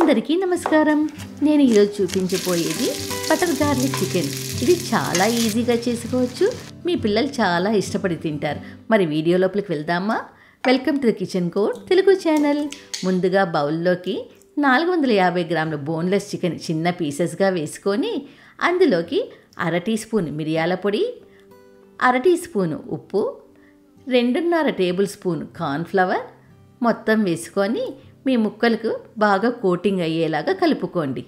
అందరికీ నమస్కారం నేను ఈరోజు చూపించబోయేది బటర్ గార్లిక్ చికెన్ ఇది చాలా ఈజీగా చేసుకోవచ్చు మీ పిల్లలు చాలా ఇష్టపడి తింటారు మరి వీడియో లోపలికి వెళ్దామా welcome to the kitchen code Telugu channel ముందుగా బౌల్లోకి నాలుగు వందల యాభై గ్రాముల బోన్లెస్ చికెన్ చిన్న పీసెస్గా వేసుకొని అందులోకి అర టీ స్పూన్ మిరియాల పొడి అర టీ స్పూను ఉప్పు రెండున్నర టేబుల్ స్పూన్ కార్న్ఫ్లవర్ మొత్తం వేసుకొని మీ ముక్కలకు బాగా కోటింగ్ అయ్యేలాగా కలుపుకోండి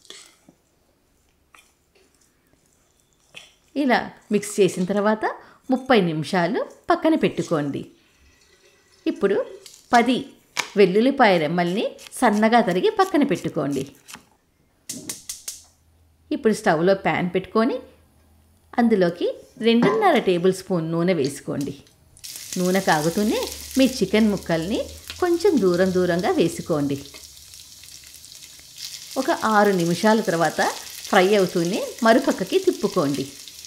ఇలా మిక్స్ చేసిన తర్వాత ముప్పై నిమిషాలు పక్కన పెట్టుకోండి ఇప్పుడు పది వెల్లుల్లిపాయ రెమ్మల్ని సన్నగా తరిగి పక్కన పెట్టుకోండి ఇప్పుడు స్టవ్లో ప్యాన్ పెట్టుకొని అందులోకి రెండున్నర టేబుల్ స్పూన్ నూనె వేసుకోండి నూనె కాగుతూనే మీ చికెన్ ముక్కల్ని కొంచెం దూరం దూరంగా వేసుకోండి ఒక ఆరు నిమిషాల తర్వాత ఫ్రై అవుతూనే మరుపక్కకి తిప్పుకోండి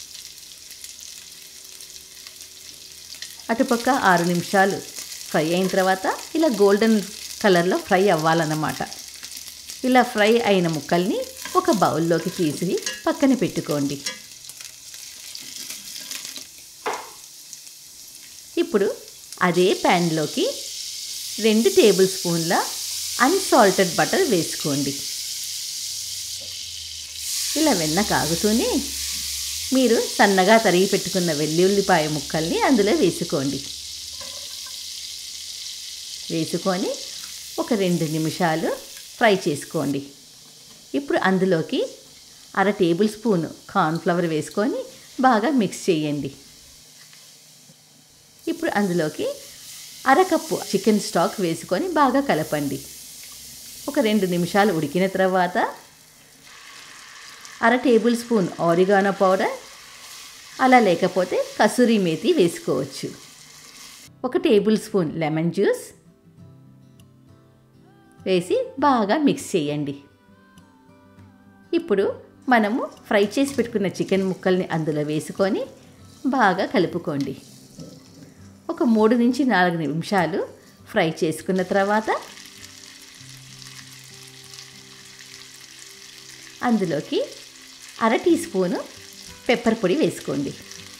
అటుపక్క ఆరు నిమిషాలు ఫ్రై అయిన తర్వాత ఇలా గోల్డెన్ కలర్లో ఫ్రై అవ్వాలన్నమాట ఇలా ఫ్రై అయిన ముక్కల్ని ఒక బౌల్లోకి తీసి పక్కన పెట్టుకోండి ఇప్పుడు అదే ప్యాన్లోకి రెండు టేబుల్ స్పూన్ల అన్సాల్టెడ్ బటర్ వేసుకోండి ఇలా వెన్న కాగుతూనే మీరు సన్నగా తరిగి పెట్టుకున్న వెల్లుల్లిపాయ ముక్కల్ని అందులో వేసుకోండి వేసుకొని ఒక రెండు నిమిషాలు ఫ్రై చేసుకోండి ఇప్పుడు అందులోకి అర టేబుల్ స్పూన్ కార్న్ఫ్లవర్ వేసుకొని బాగా మిక్స్ చేయండి ఇప్పుడు అందులోకి అరకప్పు చికెన్ స్టాక్ వేసుకొని బాగా కలపండి ఒక రెండు నిమిషాలు ఉడికిన తర్వాత అర టేబుల్ స్పూన్ ఆరిగానో పౌడర్ అలా లేకపోతే కసూరి మేతి వేసుకోవచ్చు ఒక టేబుల్ స్పూన్ లెమన్ జ్యూస్ వేసి బాగా మిక్స్ చేయండి ఇప్పుడు మనము ఫ్రై చేసి పెట్టుకున్న చికెన్ ముక్కల్ని అందులో వేసుకొని బాగా కలుపుకోండి ఒక మూడు నుంచి నాలుగు నిమిషాలు ఫ్రై చేసుకున్న తర్వాత అందులోకి అర టీ స్పూను పెప్పర్ పొడి వేసుకోండి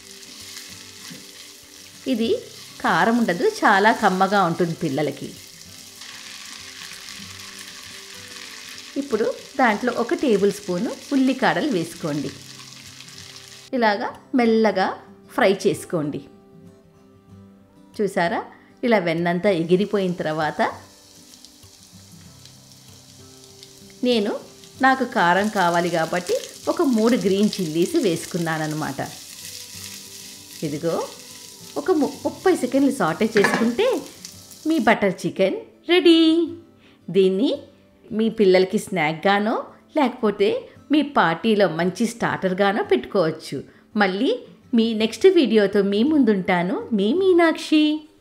ఇది కారం ఉండదు చాలా కమ్మగా ఉంటుంది పిల్లలకి ఇప్పుడు దాంట్లో ఒక టేబుల్ స్పూను ఉల్లికాడలు వేసుకోండి ఇలాగా మెల్లగా ఫ్రై చేసుకోండి చూసారా ఇలా వెన్నంతా ఎగిరిపోయిన తర్వాత నేను నాకు కారం కావాలి కాబట్టి ఒక మూడు గ్రీన్ చిల్లీస్ వేసుకున్నానమాట ఇదిగో ఒక ము- ముప్పై సెకండ్లు సాటే చేసుకుంటే మీ బటర్ చికెన్ రెడీ దీన్ని మీ పిల్లలకి స్నాక్గానో లేకపోతే మీ పార్టీలో మంచి స్టార్టర్గానో పెట్టుకోవచ్చు మళ్ళీ మీ నెక్స్ట్ వీడియోతో మీ ముందుంటాను మీ మీనాక్షి